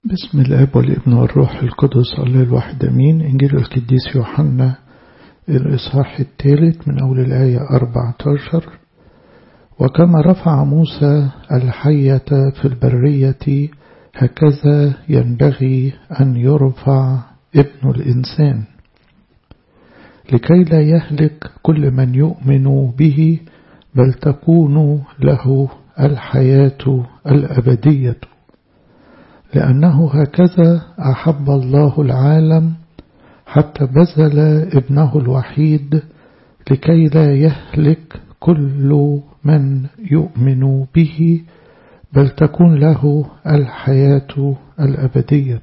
بسم الاب والابن والروح القدس الله الواحد امين انجيل القديس يوحنا الاصحاح الثالث من اول الايه 14 وكما رفع موسى الحيه في البريه هكذا ينبغي ان يرفع ابن الانسان لكي لا يهلك كل من يؤمن به بل تكون له الحياه الابديه لأنه هكذا أحب الله العالم حتى بذل ابنه الوحيد لكي لا يهلك كل من يؤمن به بل تكون له الحياة الأبدية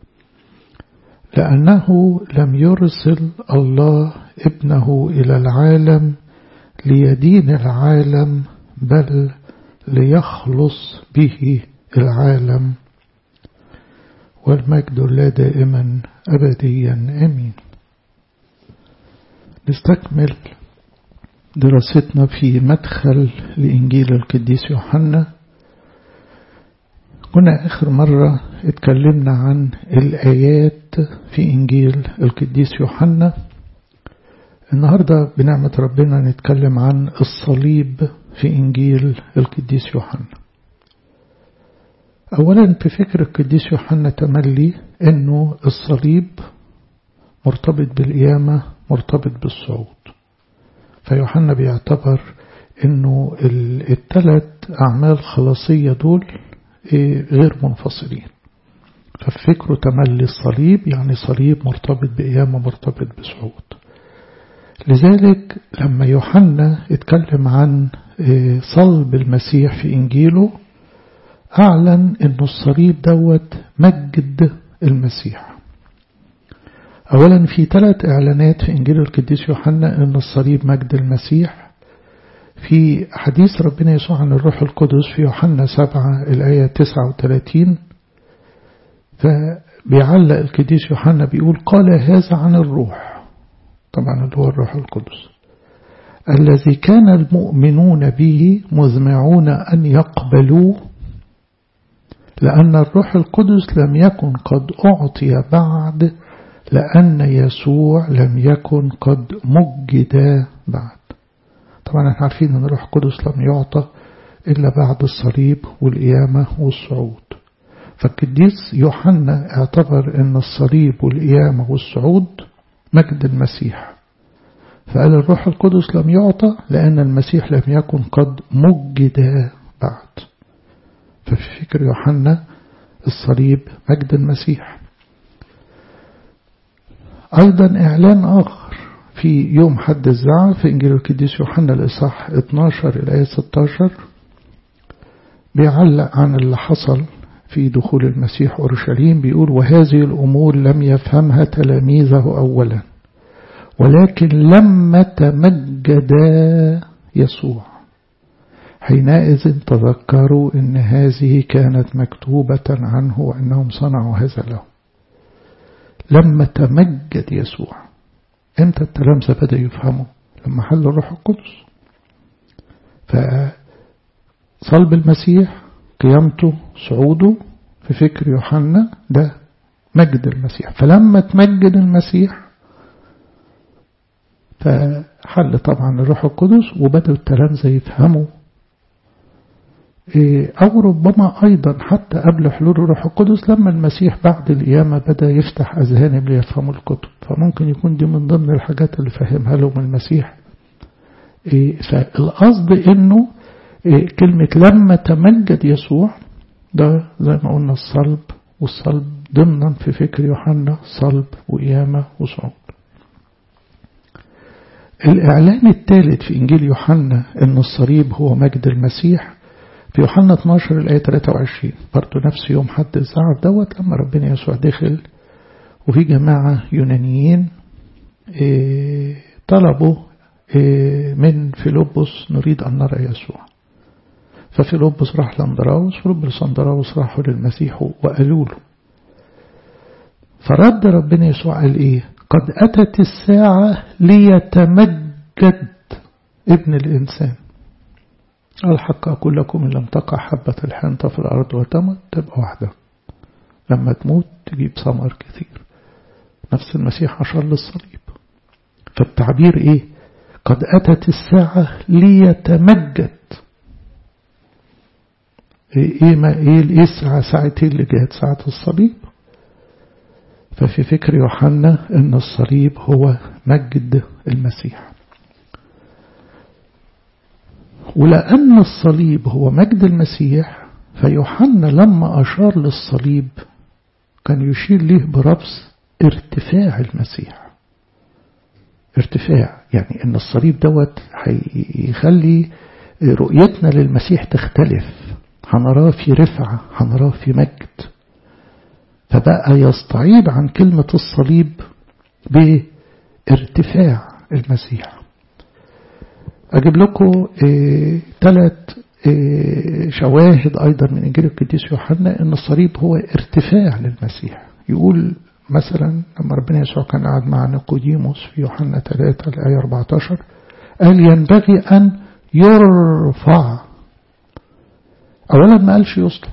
لأنه لم يرسل الله ابنه إلى العالم ليدين العالم بل ليخلص به العالم والمجد لا دائما أبديا أمين نستكمل دراستنا في مدخل لإنجيل القديس يوحنا كنا آخر مرة اتكلمنا عن الآيات في إنجيل القديس يوحنا النهاردة بنعمة ربنا نتكلم عن الصليب في إنجيل القديس يوحنا أولا في فكر القديس يوحنا تملي أنه الصليب مرتبط بالقيامة مرتبط بالصعود فيوحنا بيعتبر أنه الثلاث أعمال خلاصية دول غير منفصلين ففكره تملي الصليب يعني صليب مرتبط بقيامة مرتبط بصعود لذلك لما يوحنا اتكلم عن صلب المسيح في إنجيله أعلن أن الصليب دوت مجد المسيح أولا في ثلاث إعلانات في إنجيل القديس يوحنا أن الصليب مجد المسيح في حديث ربنا يسوع عن الروح القدس في يوحنا 7 الآية 39 فبيعلق القديس يوحنا بيقول قال هذا عن الروح طبعا اللي هو الروح القدس الذي كان المؤمنون به مزمعون أن يقبلوه لأن الروح القدس لم يكن قد أعطي بعد لأن يسوع لم يكن قد مجد بعد طبعا احنا عارفين أن الروح القدس لم يعطى إلا بعد الصليب والقيامة والصعود فالقديس يوحنا اعتبر أن الصليب والقيامة والصعود مجد المسيح فقال الروح القدس لم يعطى لأن المسيح لم يكن قد مجد بعد ففي فكر يوحنا الصليب مجد المسيح أيضا إعلان آخر في يوم حد الزعل في إنجيل القديس يوحنا الإصحاح 12 الآية 16 بيعلق عن اللي حصل في دخول المسيح أورشليم بيقول وهذه الأمور لم يفهمها تلاميذه أولا ولكن لما تمجد يسوع حينئذ تذكروا أن هذه كانت مكتوبة عنه وأنهم صنعوا هذا له لما تمجد يسوع امتى التلامذة بدأ يفهموا لما حل الروح القدس فصلب المسيح قيامته صعوده في فكر يوحنا ده مجد المسيح فلما تمجد المسيح فحل طبعا الروح القدس وبدأوا التلامذة يفهموا أو ربما أيضا حتى قبل حلول الروح القدس لما المسيح بعد القيامة بدأ يفتح أذهانهم ليفهموا الكتب فممكن يكون دي من ضمن الحاجات اللي فهمها لهم المسيح فالقصد إنه كلمة لما تمجد يسوع ده زي ما قلنا الصلب والصلب ضمنا في فكر يوحنا صلب وقيامة وصعود الإعلان الثالث في إنجيل يوحنا أن الصليب هو مجد المسيح في يوحنا 12 الآية 23 برضه نفس يوم حد الزعف دوت لما ربنا يسوع دخل وفي جماعة يونانيين طلبوا من فيلبس نريد أن نرى يسوع ففيلبس راح لاندراوس فيلبس اندراوس راحوا للمسيح وقالوا له فرد ربنا يسوع قال ايه قد أتت الساعة ليتمجد ابن الإنسان الحق أقول لكم إن لم تقع حبة الحنطة في الأرض وتمت تبقى واحدة لما تموت تجيب ثمر كثير نفس المسيح أشار للصليب فالتعبير إيه قد أتت الساعة ليتمجد إيه ما إيه إيه الساعة ساعة إيه اللي جات ساعة الصليب ففي فكر يوحنا أن الصليب هو مجد المسيح ولأن الصليب هو مجد المسيح فيوحنا لما أشار للصليب كان يشير له برفض ارتفاع المسيح ارتفاع يعني ان الصليب دوت هيخلي رؤيتنا للمسيح تختلف هنراه في رفعة هنراه في مجد فبقى يستعيد عن كلمة الصليب بارتفاع المسيح أجيب لكم ثلاث اه شواهد أيضا من إنجيل القديس يوحنا أن الصليب هو ارتفاع للمسيح يقول مثلا لما ربنا يسوع كان قاعد مع نيقوديموس في يوحنا 3 الآية 14 قال ينبغي أن يرفع أولا ما قالش يصلب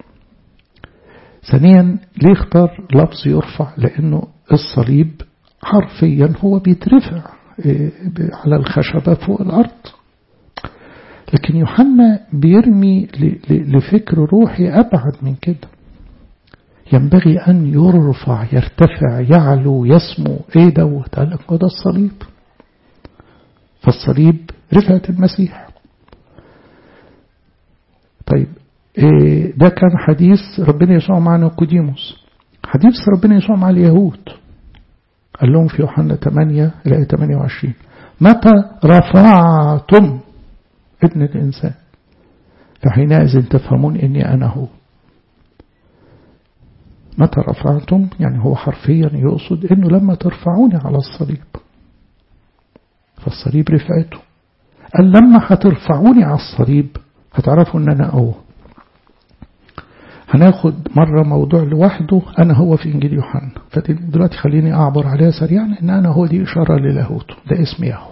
ثانيا ليه اختار لفظ يرفع لأنه الصليب حرفيا هو بيترفع على الخشبة فوق الأرض لكن يوحنا بيرمي لفكر روحي أبعد من كده ينبغي أن يرفع يرتفع يعلو يسمو إيه دوت قال لك ده الصليب فالصليب رفعت المسيح طيب إيه ده كان حديث ربنا يسوع مع نيقوديموس حديث ربنا يسوع مع اليهود قال لهم في يوحنا 8 إلى 28 متى رفعتم ابن الإنسان فحينئذ تفهمون إني أنا هو متى رفعتم يعني هو حرفيا يقصد انه لما ترفعوني على الصليب فالصليب رفعته قال لما هترفعوني على الصليب هتعرفوا ان انا هو هناخد مرة موضوع لوحده أنا هو في إنجيل يوحنا فدلوقتي خليني أعبر عليها سريعا إن أنا هو دي إشارة للاهوته ده اسم يهوه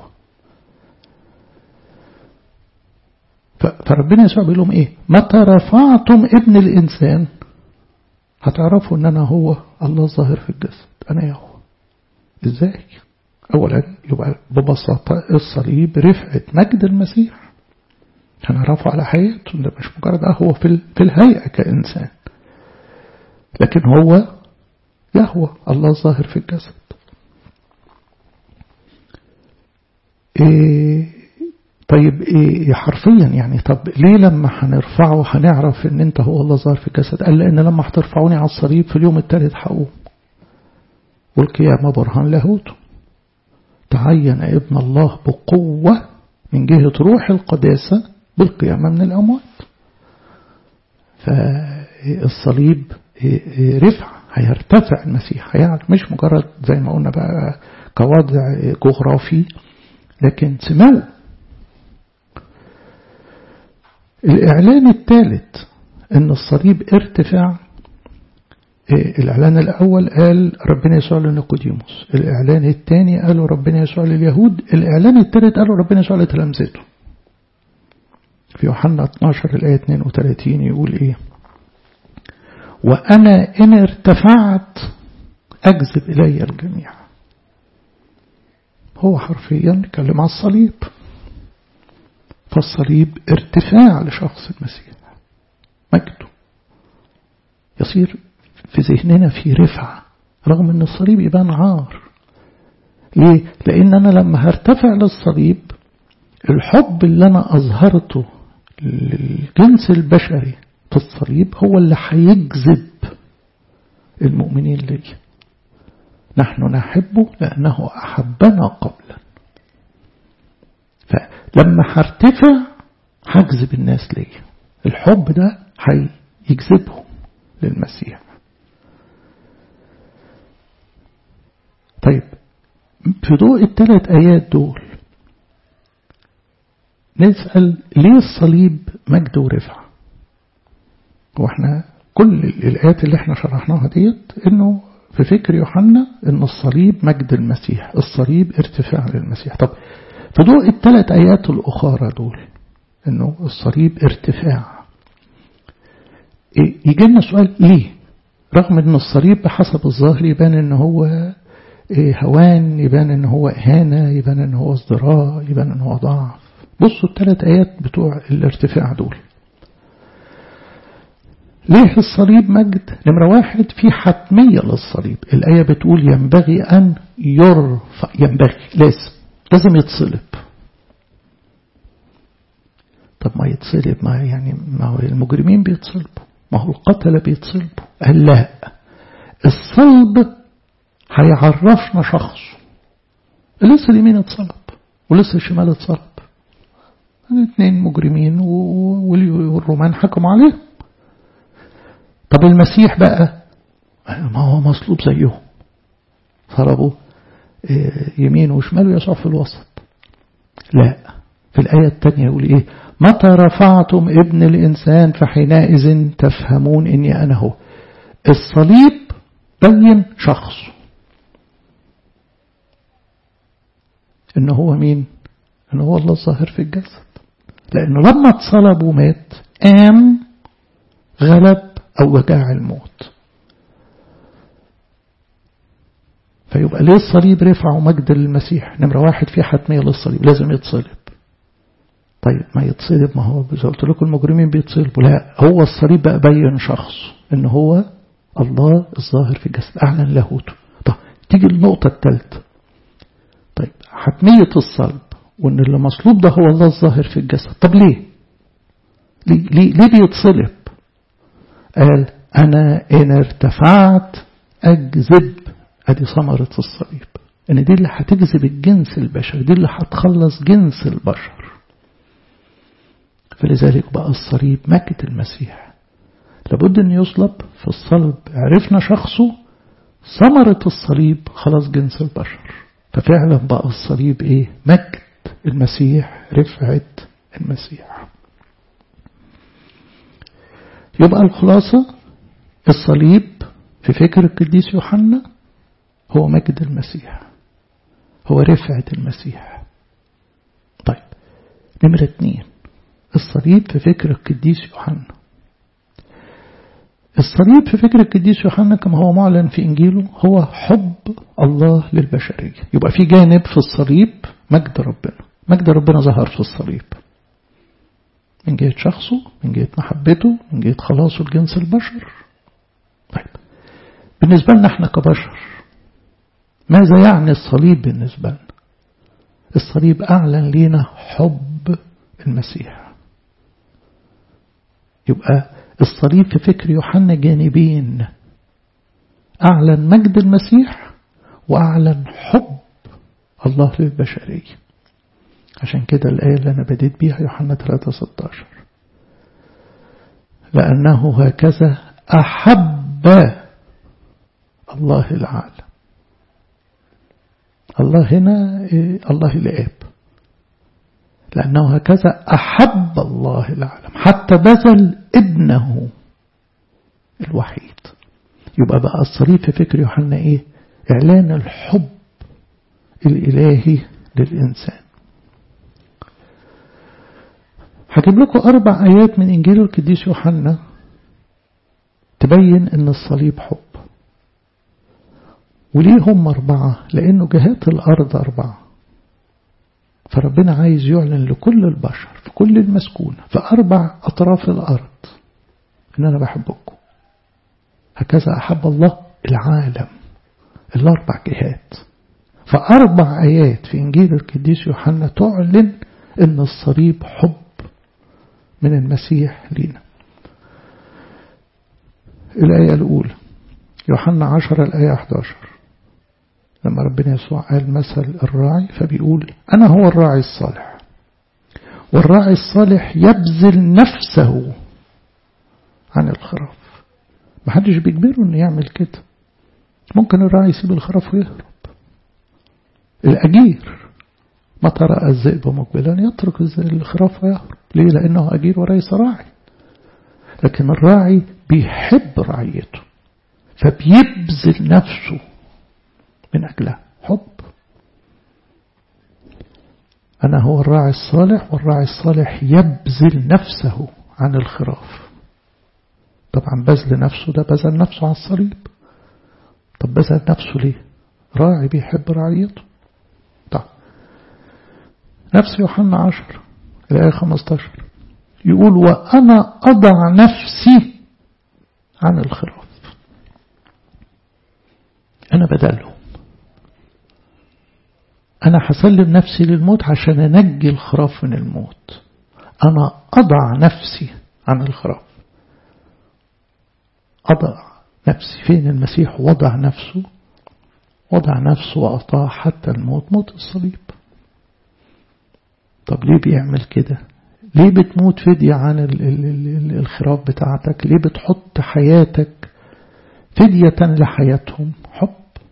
فربنا يسوع بيقول لهم إيه متى رفعتم ابن الإنسان هتعرفوا ان انا هو الله الظاهر في الجسد انا يهوه ازاي اولا يبقى ببساطة الصليب رفعة مجد المسيح هنعرفه على حياته ده مش مجرد اه هو في, في الهيئة كإنسان لكن هو يهوى الله الظاهر في الجسد إيه طيب إيه حرفيا يعني طب ليه لما هنرفعه هنعرف ان انت هو الله ظاهر في الجسد قال لان لما هترفعوني على الصليب في اليوم الثالث هقوم والقيامة برهان لاهوته تعين ابن الله بقوة من جهة روح القداسة بالقيامة من الأموات فالصليب رفع هيرتفع المسيح يعني مش مجرد زي ما قلنا بقى كوضع جغرافي لكن سمو الإعلان الثالث أن الصليب ارتفاع الإعلان الأول قال ربنا يسوع لنيقوديموس الإعلان الثاني قالوا ربنا يسوع لليهود الإعلان الثالث قالوا ربنا يسوع لتلامذته في يوحنا 12 الآية 32 يقول إيه وأنا إن ارتفعت أجذب إلي الجميع هو حرفيا كلم على الصليب فالصليب ارتفاع لشخص المسيح مجده يصير في ذهننا في رفعة رغم ان الصليب يبان عار ليه؟ لان انا لما هرتفع للصليب الحب اللي انا اظهرته للجنس البشري في الصليب هو اللي هيجذب المؤمنين لي نحن نحبه لأنه أحبنا قبلا فلما هرتفع هجذب الناس لي الحب ده هيجذبهم للمسيح طيب في ضوء الثلاث آيات دول نسأل ليه الصليب مجد ورفعة واحنا كل الآيات اللي احنا شرحناها ديت انه في فكر يوحنا ان الصليب مجد المسيح الصليب ارتفاع للمسيح طب في ضوء الثلاث آيات الأخرى دول انه الصليب ارتفاع يجي لنا سؤال ليه رغم ان الصليب بحسب الظاهر يبان ان هو هوان يبان ان هو اهانة يبان ان هو ازدراء يبان ان هو ضعف بصوا الثلاث ايات بتوع الارتفاع دول ليه الصليب مجد نمرة واحد في حتمية للصليب الآية بتقول ينبغي أن يرفع ينبغي لازم لازم يتصلب طب ما يتصلب ما يعني ما هو المجرمين بيتصلبوا ما هو القتلة بيتصلبوا قال لا الصلب هيعرفنا شخص لسه اليمين اتصلب ولسه الشمال اتصلب الاثنين مجرمين والرومان حكموا عليهم طب المسيح بقى ما هو مصلوب زيهم صلبوا يمين وشمال ويسوع في الوسط لا في الآية الثانية يقول إيه متى رفعتم ابن الإنسان فحينئذ تفهمون إني أنا هو الصليب بين شخص إن هو مين إن هو الله الظاهر في الجسد لأنه لما اتصلب ومات قام غلب أو وجاع الموت فيبقى ليه الصليب رفعوا مجد المسيح نمرة واحد في حتمية للصليب لازم يتصلب طيب ما يتصلب ما هو زي قلت لكم المجرمين بيتصلبوا لا هو الصليب بقى بين شخص ان هو الله الظاهر في الجسد اعلن لاهوته طب تيجي النقطة الثالثة طيب حتمية الصلب وان اللي مصلوب ده هو الله الظاهر في الجسد طب ليه ليه, ليه, ليه بيتصلب قال أنا إن ارتفعت أجذب أدي ثمرة الصليب إن دي اللي هتجذب الجنس البشري دي اللي هتخلص جنس البشر فلذلك بقى الصليب مجد المسيح لابد أن يصلب في الصلب عرفنا شخصه ثمرة الصليب خلاص جنس البشر ففعلا بقى الصليب إيه مجد المسيح رفعة المسيح يبقى الخلاصة الصليب في فكر القديس يوحنا هو مجد المسيح هو رفعة المسيح طيب نمرة اتنين الصليب في فكر القديس يوحنا الصليب في فكر القديس يوحنا كما هو معلن في إنجيله هو حب الله للبشرية يبقى في جانب في الصليب مجد ربنا مجد ربنا ظهر في الصليب من جهة شخصه من جهة محبته من جهة خلاصه لجنس البشر طيب بالنسبة لنا احنا كبشر ماذا يعني الصليب بالنسبة لنا الصليب أعلن لنا حب المسيح يبقى الصليب في فكر يوحنا جانبين أعلن مجد المسيح وأعلن حب الله للبشرية عشان كده الآية اللي أنا بديت بيها يوحنا 3:16 لأنه هكذا أحب الله العالم الله هنا الله الآب لأنه هكذا أحب الله العالم حتى بذل ابنه الوحيد يبقى بقى الصليب في فكر يوحنا إيه إعلان الحب الإلهي للإنسان هجيب لكم أربع آيات من إنجيل القديس يوحنا تبين أن الصليب حب وليه هم أربعة لأنه جهات الأرض أربعة فربنا عايز يعلن لكل البشر في كل المسكونة في أربع أطراف الأرض إن أنا بحبكم هكذا أحب الله العالم الأربع جهات فأربع آيات في إنجيل القديس يوحنا تعلن أن الصليب حب من المسيح لينا الآية الأولى يوحنا عشر الآية 11 لما ربنا يسوع قال مثل الراعي فبيقول أنا هو الراعي الصالح والراعي الصالح يبذل نفسه عن الخراف ما حدش بيجبره انه يعمل كده ممكن الراعي يسيب الخراف ويهرب الأجير متى رأى الذئب مقبلا يترك الخراف ويهرب ليه لأنه أجير وليس راعي لكن الراعي بيحب رعيته فبيبذل نفسه من أجلها حب أنا هو الراعي الصالح والراعي الصالح يبذل نفسه عن الخراف طبعا بذل نفسه ده بذل نفسه على الصليب طب بذل نفسه ليه راعي بيحب رعيته طب نفس يوحنا عشر الآية 15 يقول وأنا أضع نفسي عن الخراف أنا بدلهم أنا هسلم نفسي للموت عشان أنجي الخراف من الموت أنا أضع نفسي عن الخراف أضع نفسي فين المسيح وضع نفسه وضع نفسه وأطاع حتى الموت موت الصليب طب ليه بيعمل كده ليه بتموت فدية عن الخراف بتاعتك ليه بتحط حياتك فدية لحياتهم حب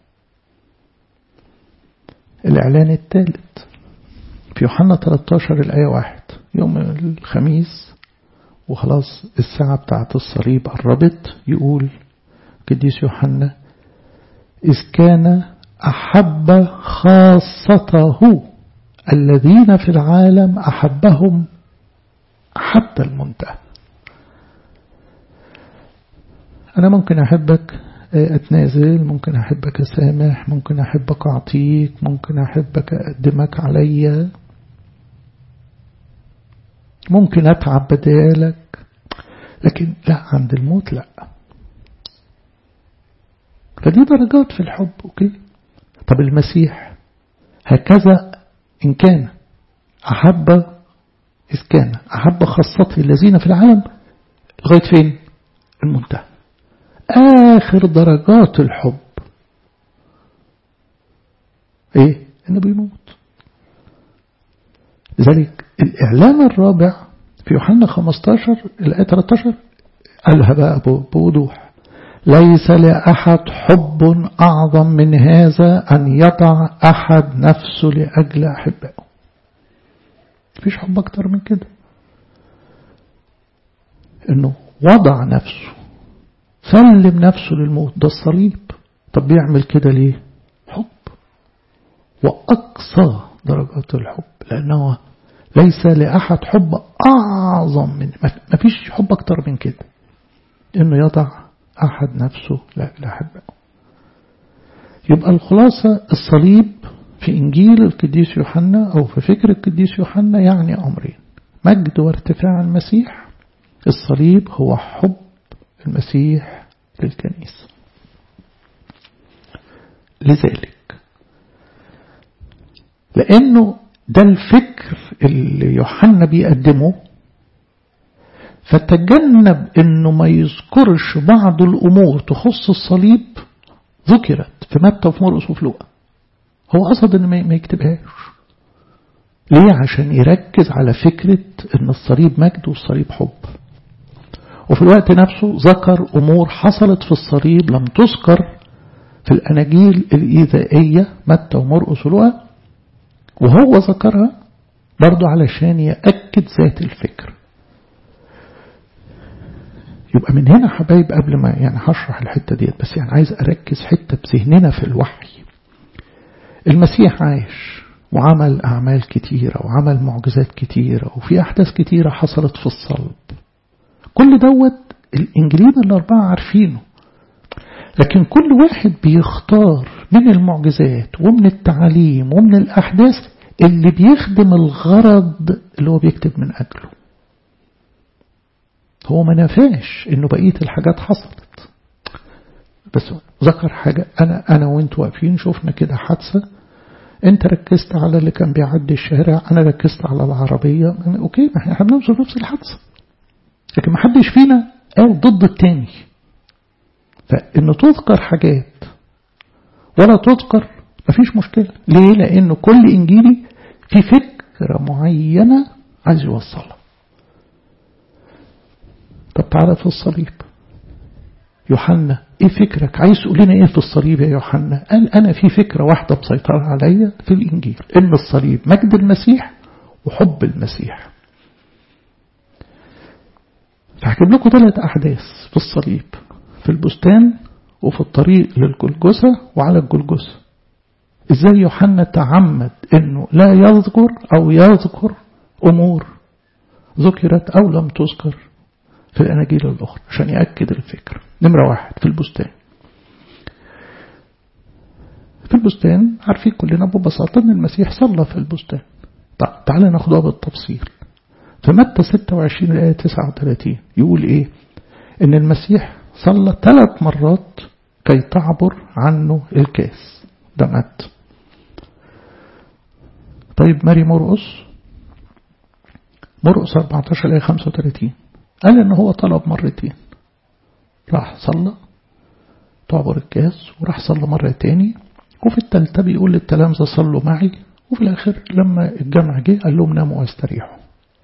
الإعلان الثالث في يوحنا 13 الآية واحد يوم الخميس وخلاص الساعة بتاعت الصليب قربت يقول قديس يوحنا إذ كان أحب خاصته الذين في العالم أحبهم حتى المنتهى أنا ممكن أحبك أتنازل ممكن أحبك أسامح ممكن أحبك أعطيك ممكن أحبك أقدمك عليا ممكن أتعب بدالك لكن لا عند الموت لا فدي درجات في الحب أوكي طب المسيح هكذا إن كان أحب إذ كان أحب خاصته الذين في العالم لغاية فين المنتهى آخر درجات الحب إيه إنه بيموت لذلك الإعلان الرابع في يوحنا 15 الآية 13 قالها بقى بوضوح ليس لأحد حب أعظم من هذا أن يضع أحد نفسه لأجل أحبائه مفيش حب أكتر من كده إنه وضع نفسه سلم نفسه للموت ده الصليب طب بيعمل كده ليه حب وأقصى درجات الحب لأنه ليس لأحد حب أعظم من ما فيش حب أكتر من كده إنه يضع أحد نفسه لا لأحبه يبقى الخلاصة الصليب في إنجيل القديس يوحنا أو في فكر القديس يوحنا يعني أمرين مجد وارتفاع المسيح الصليب هو حب المسيح للكنيسة لذلك لأنه ده الفكر اللي يوحنا بيقدمه فتجنب انه ما يذكرش بعض الامور تخص الصليب ذكرت في متى وفي مرقس وفي لوقا هو قصد ان ما يكتبهاش ليه عشان يركز على فكرة ان الصليب مجد والصليب حب وفي الوقت نفسه ذكر امور حصلت في الصليب لم تذكر في الاناجيل الايذائية متى ومرقس ولوقا وهو ذكرها برضو علشان يأكد ذات الفكر يبقى من هنا حبايب قبل ما يعني هشرح الحتة ديت بس يعني عايز أركز حتة بذهننا في الوحي المسيح عايش وعمل أعمال كتيرة وعمل معجزات كتيرة وفي أحداث كتيرة حصلت في الصلب كل دوت الإنجيلين الأربعة عارفينه لكن كل واحد بيختار من المعجزات ومن التعاليم ومن الأحداث اللي بيخدم الغرض اللي هو بيكتب من أجله هو ما نفاش انه بقية الحاجات حصلت بس ذكر حاجة انا انا وانت واقفين شفنا كده حادثة انت ركزت على اللي كان بيعدي الشارع انا ركزت على العربية اوكي ما احنا بنوصل نفس الحادثة لكن ما حدش فينا قال ضد التاني فانه تذكر حاجات ولا تذكر مفيش مشكلة ليه لانه كل انجيلي في فكرة معينة عايز يوصلها طب تعالى في الصليب يوحنا ايه فكرك عايز تقول لنا ايه في الصليب يا يوحنا قال انا في فكرة واحدة مسيطرة عليا في الانجيل ان الصليب مجد المسيح وحب المسيح فهجيب لكم ثلاث احداث في الصليب في البستان وفي الطريق للجلجسة وعلى الجلجسة ازاي يوحنا تعمد انه لا يذكر او يذكر امور ذكرت او لم تذكر في الأناجيل الأخرى عشان يأكد الفكرة نمرة واحد في البستان في البستان عارفين كلنا ببساطة أن المسيح صلى في البستان طيب تعالى ناخدها بالتفصيل في متى 26 الآية 39 يقول إيه إن المسيح صلى ثلاث مرات كي تعبر عنه الكاس ده مت طيب ماري مرقص مرقص 14 الآية 35 قال إن هو طلب مرتين راح صلى تعبر الكاس وراح صلى مرة تاني وفي التالتة بيقول للتلامذة صلوا معي وفي الآخر لما الجمع جه قال لهم ناموا واستريحوا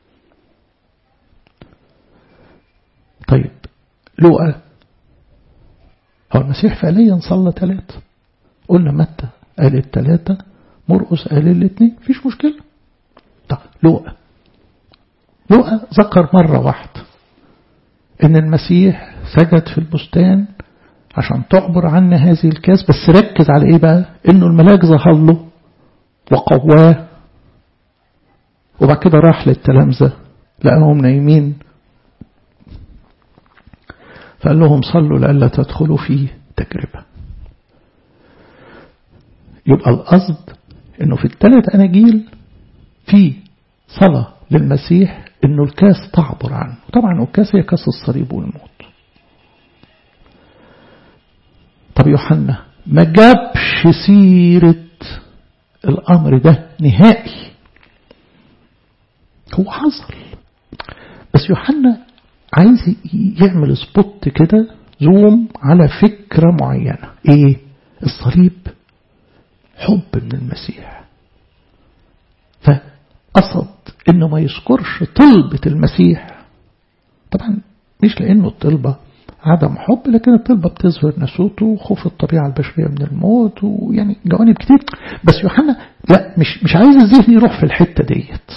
طيب لوقا هو المسيح فعليا صلى ثلاثة قلنا متى قال الثلاثة مرقس قال الاثنين مفيش مشكلة طيب لوقا لوقا ذكر مرة واحدة ان المسيح سجد في البستان عشان تعبر عنا هذه الكاس بس ركز على ايه بقى انه الملاك ظهر له وقواه وبعد كده راح للتلامذة لقاهم نايمين فقال لهم صلوا لألا تدخلوا في تجربة يبقى القصد انه في الثلاث اناجيل في صلاة للمسيح انه الكاس تعبر عنه طبعا الكاس هي كاس الصليب والموت طب يوحنا ما جابش سيرة الأمر ده نهائي هو حصل بس يوحنا عايز يعمل سبوت كده زوم على فكرة معينة ايه الصليب حب من المسيح فقصد انه ما يذكرش طلبة المسيح طبعا مش لانه الطلبة عدم حب لكن الطلبة بتظهر نسوته وخوف الطبيعة البشرية من الموت ويعني جوانب كتير بس يوحنا لا مش مش عايز الذهن يروح في الحتة ديت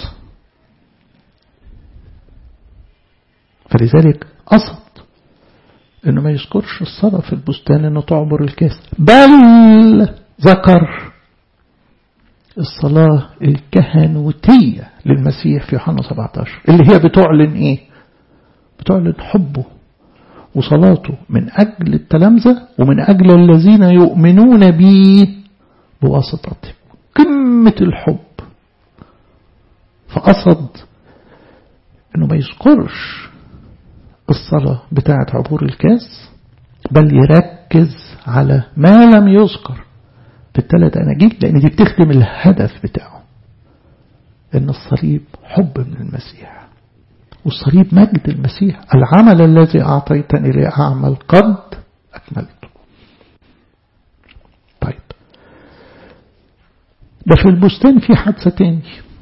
فلذلك قصد انه ما يذكرش الصلاة في البستان انه تعبر الكاس بل ذكر الصلاة الكهنوتية للمسيح في يوحنا 17 اللي هي بتعلن ايه بتعلن حبه وصلاته من أجل التلامذة ومن أجل الذين يؤمنون به بواسطته قمة الحب فقصد انه ما يذكرش الصلاة بتاعة عبور الكاس بل يركز على ما لم يذكر في الثلاث أناجيل لأن دي بتخدم الهدف بتاعه إن الصليب حب من المسيح والصليب مجد المسيح العمل الذي أعطيتني لأعمل قد أكملته طيب ده في البستان في حادثة تاني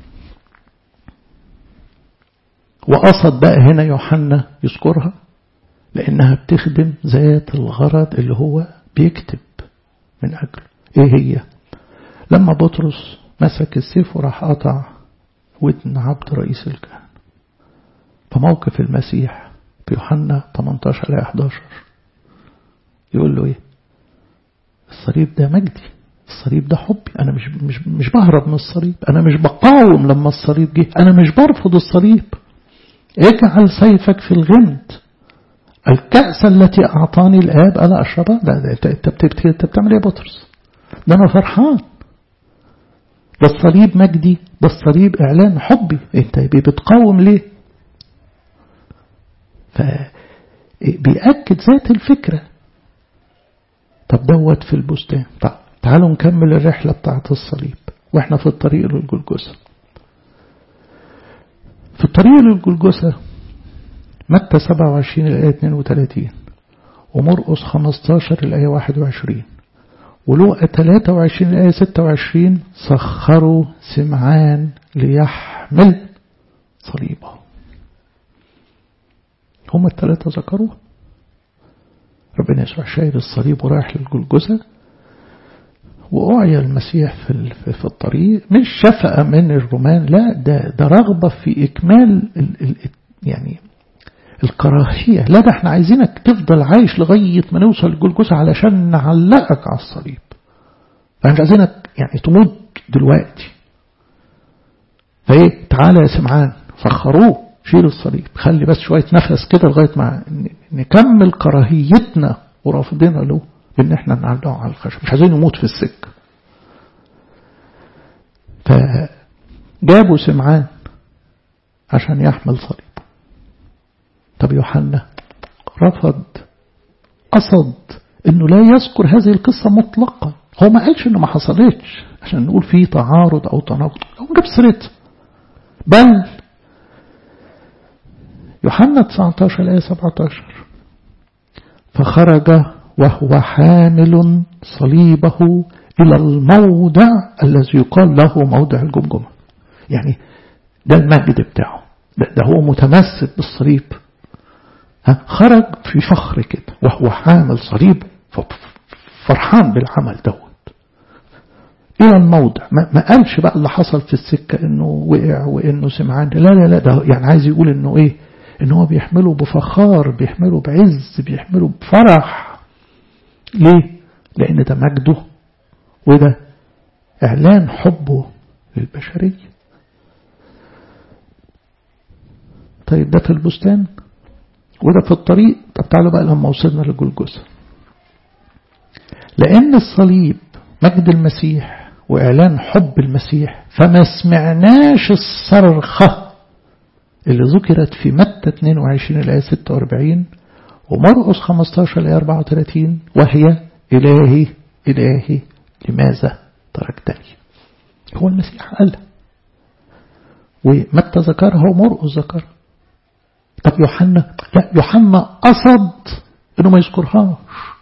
وقصد بقى هنا يوحنا يذكرها لأنها بتخدم ذات الغرض اللي هو بيكتب من أجله إيه هي لما بطرس مسك السيف وراح قطع ودن عبد رئيس الكهنة فموقف المسيح في يوحنا 18 ل 11 يقول له ايه الصليب ده مجدي الصليب ده حبي انا مش مش مش بهرب من الصليب انا مش بقاوم لما الصليب جه انا مش برفض الصليب اجعل سيفك في الغمد الكأس التي أعطاني الآب أنا أشربها لا أنت أنت بتعمل إيه يا بطرس ده أنا فرحان ده الصليب مجدي ده الصليب إعلان حبي أنت بتقاوم ليه فبيأكد ذات الفكرة طب دوت في البستان طب تعالوا نكمل الرحلة بتاعت الصليب واحنا في الطريق للجلجسة في الطريق للجلجسة متى 27 الآية 32 ومرقس 15 الآية 21 ولوقا 23 الآية 26 سخروا سمعان ليحمل صليبه هم الثلاثة ذكروه ربنا يسوع شايل الصليب ورايح للجلجسة وأعيا المسيح في في الطريق مش شفقة من الرومان لا ده ده رغبة في إكمال ال ال يعني الكراهية لا ده احنا عايزينك تفضل عايش لغاية ما نوصل للجلجسة علشان نعلقك على الصليب فاحنا عايزينك يعني تموت دلوقتي فايه تعالى يا سمعان فخروه شيل الصليب خلي بس شوية نفس كده لغاية ما نكمل كراهيتنا ورافضنا له بان احنا نعلقه على الخشب مش عايزين يموت في السكة فجابوا سمعان عشان يحمل صليب طب يوحنا رفض قصد انه لا يذكر هذه القصة مطلقا هو ما قالش انه ما حصلتش عشان نقول فيه تعارض او تناقض هو جاب سيرتها بل يوحنا 19 الآية 17 فخرج وهو حامل صليبه إلى الموضع الذي يقال له موضع الجمجمة يعني ده المجد بتاعه ده, ده هو متمسك بالصليب ها خرج في فخر كده وهو حامل صليب فرحان بالعمل دوت إلى الموضع ما, ما قالش بقى اللي حصل في السكة إنه وقع وإنه سمعان لا لا لا ده يعني عايز يقول إنه إيه إن هو بيحمله بفخار بيحمله بعز بيحمله بفرح ليه؟ لأن ده مجده وده إعلان حبه للبشرية طيب ده في البستان وده في الطريق طب تعالوا بقى لما وصلنا لجلجثة لأن الصليب مجد المسيح وإعلان حب المسيح فما سمعناش الصرخة اللي ذكرت في متى 22 الآية 46 ومرقس 15 الآية 34 وهي إلهي إلهي لماذا تركتني هو المسيح قالها ومتى ذكرها ومرقس ذكرها طب يوحنا لا يوحنا قصد انه ما يذكرهاش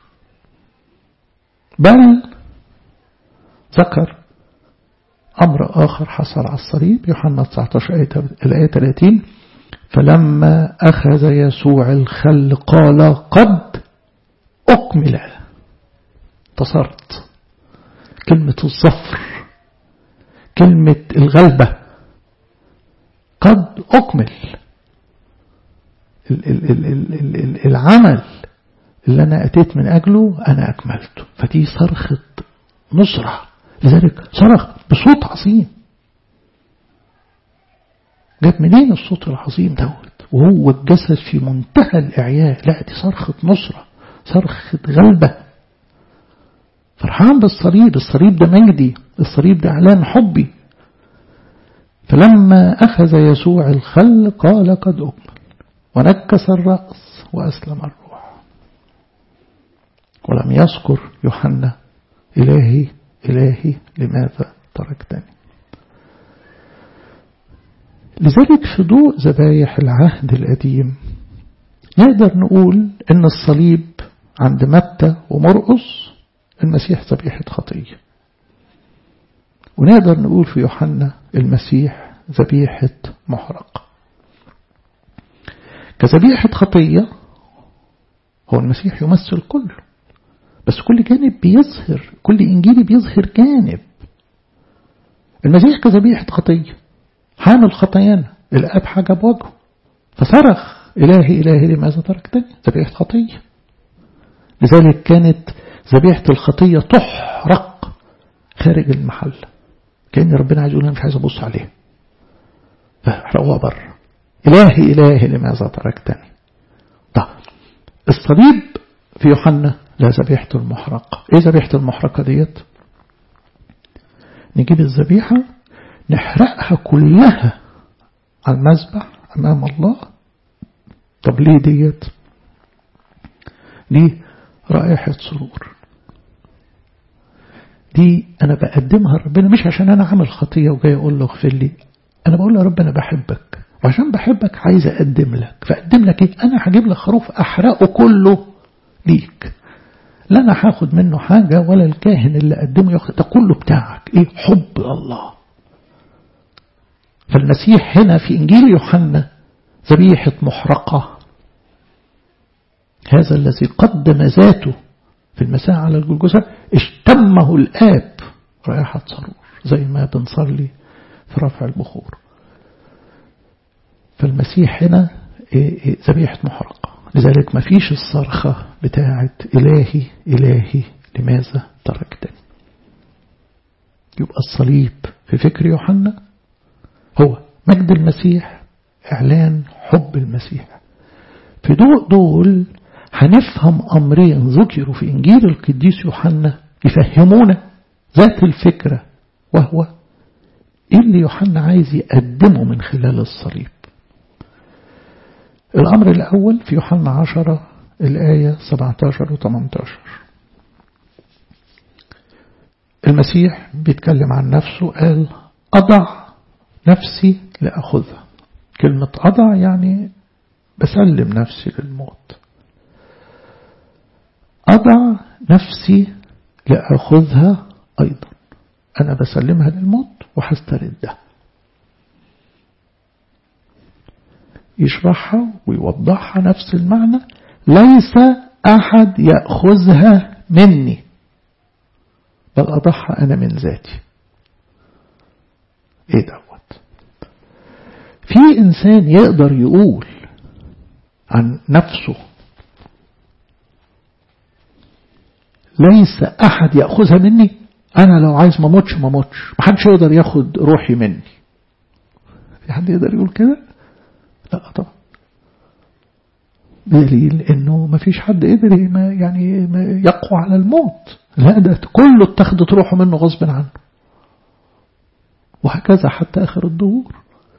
بل ذكر أمر آخر حصل على الصليب يوحنا 19 الآية 30 فلما أخذ يسوع الخل قال قد أكمل انتصرت كلمة الظفر كلمة الغلبة قد أكمل العمل اللي أنا أتيت من أجله أنا أكملته فدي صرخة نصرة لذلك صرخ بصوت عظيم جاب منين الصوت العظيم دوت وهو الجسد في منتهى الإعياء لا دي صرخة نصرة صرخة غلبة فرحان بالصليب الصليب ده مجدي الصليب ده إعلان حبي فلما أخذ يسوع الخل قال قد أكمل ونكس الرأس وأسلم الروح ولم يذكر يوحنا إلهي إلهي لماذا تركتني لذلك في ضوء ذبايح العهد القديم نقدر نقول ان الصليب عند متى ومرقس المسيح ذبيحة خطية ونقدر نقول في يوحنا المسيح ذبيحة محرقة كذبيحة خطية هو المسيح يمثل كله بس كل جانب بيظهر كل إنجيلي بيظهر جانب المسيح كذبيحة خطية حامل خطايانا الآب حجب وجهه فصرخ إلهي إلهي لماذا تركتني ذبيحة خطية لذلك كانت ذبيحة الخطية تحرق خارج المحل كأن ربنا عايز يقول أنا مش عايز أبص عليه فاحرقوها بره إلهي إلهي لماذا تركتني طب الصليب في يوحنا لا ذبيحة المحرقة ايه ذبيحة المحرقة ديت نجيب الذبيحة نحرقها كلها على المذبح أمام الله طب ليه ديت دي رائحة سرور دي أنا بقدمها لربنا مش عشان أنا عامل خطية وجاي أقول له اغفر لي أنا بقول له رب أنا بحبك وعشان بحبك عايز أقدم لك فأقدم لك إيه أنا هجيب لك خروف أحرقه كله ليك لا أنا هاخد منه حاجة ولا الكاهن اللي قدمه ياخد ده كله بتاعك إيه حب الله فالمسيح هنا في إنجيل يوحنا ذبيحة محرقة هذا الذي قدم ذاته في المساء على الجلجثة اشتمه الآب رائحة سرور زي ما بنصلي في رفع البخور فالمسيح هنا ذبيحة محرقة لذلك ما فيش الصرخة بتاعة إلهي إلهي لماذا تركتني يبقى الصليب في فكر يوحنا هو مجد المسيح إعلان حب المسيح في ضوء دول هنفهم أمرين ذكروا في إنجيل القديس يوحنا يفهمونا ذات الفكرة وهو إيه اللي يوحنا عايز يقدمه من خلال الصليب الأمر الأول في يوحنا عشرة الآية 17 و 18 المسيح بيتكلم عن نفسه قال أضع نفسي لأخذها كلمة أضع يعني بسلم نفسي للموت أضع نفسي لأخذها أيضا أنا بسلمها للموت وهستردها يشرحها ويوضحها نفس المعنى ليس أحد يأخذها مني بل أضحى أنا من ذاتي إيه دوت في إنسان يقدر يقول عن نفسه ليس أحد يأخذها مني أنا لو عايز ما موتش ما موتش محدش يقدر ياخد روحي مني في حد يقدر يقول كده لا طبعا دليل انه ما فيش حد قدر يعني يقوى على الموت لا ده كله اتخذت روحه منه غصب عنه وهكذا حتى اخر الدهور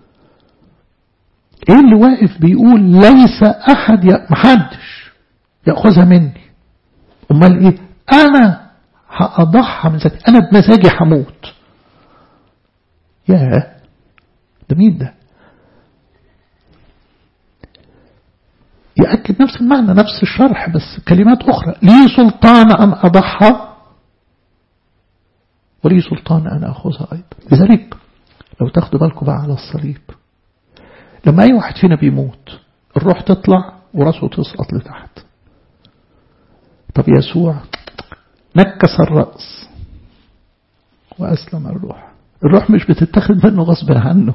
ايه اللي واقف بيقول ليس احد محدش ياخذها مني امال ايه انا هأضحى من ذاتي انا بمزاجي هموت يا ده مين ده يأكد نفس المعنى نفس الشرح بس كلمات أخرى لي سلطان أن أضحى ولي سلطان أن أخذها أيضا لذلك لو تاخدوا بالكم بقى على الصليب لما أي واحد فينا بيموت الروح تطلع وراسه تسقط لتحت طب يسوع نكس الرأس وأسلم الروح الروح مش بتتخذ منه غصب عنه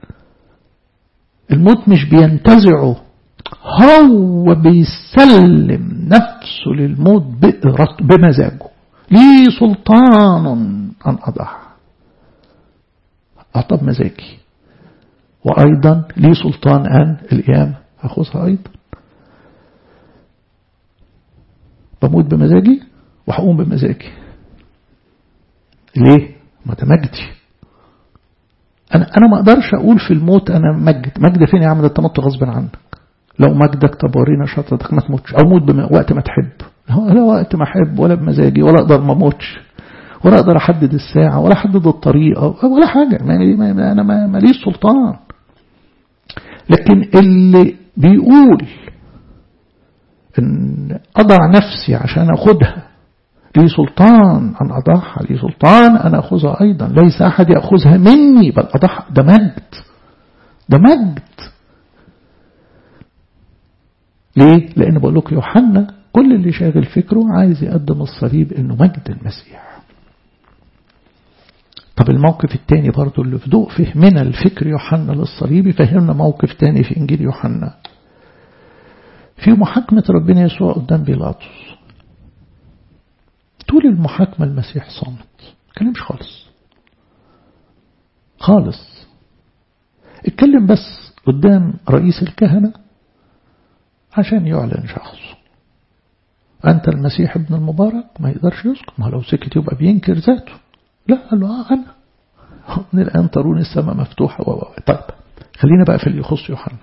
الموت مش بينتزعه هو بيسلم نفسه للموت بمزاجه لي سلطان أن أضع أعطى بمزاجي وأيضا لي سلطان أن القيامة أخذها أيضا بموت بمزاجي وهقوم بمزاجي ليه؟ ما ده مجدي أنا أنا ما أقدرش أقول في الموت أنا مجد مجد فين يا عم ده أنت مت غصب عنك لو مجدك طب ورينا شطتك ما تموتش أو موت بم... وقت ما تحب لا وقت ما أحب ولا بمزاجي ولا أقدر ما أموتش ولا أقدر أحدد الساعة ولا أحدد الطريقة ولا حاجة ما ما أنا ما ماليش سلطان لكن اللي بيقول إن أضع نفسي عشان أخدها لي سلطان أن أضعها لي سلطان أن أخذها أيضا ليس أحد يأخذها مني بل أضعها ده مجد ده مجد ليه؟ لأن بقول لكم يوحنا كل اللي شاغل فكره عايز يقدم الصليب إنه مجد المسيح طب الموقف الثاني برضه اللي في ضوء فهمنا الفكر يوحنا للصليب يفهمنا موقف ثاني في إنجيل يوحنا في محاكمة ربنا يسوع قدام بيلاطس طول المحاكمة المسيح صامت كلمش خالص خالص اتكلم بس قدام رئيس الكهنة عشان يعلن شخصه أنت المسيح ابن المبارك ما يقدرش يسكت ما لو سكت يبقى بينكر ذاته لا قال له آه أنا من الآن ترون السماء مفتوحة و طيب خلينا بقى في اللي يخص يوحنا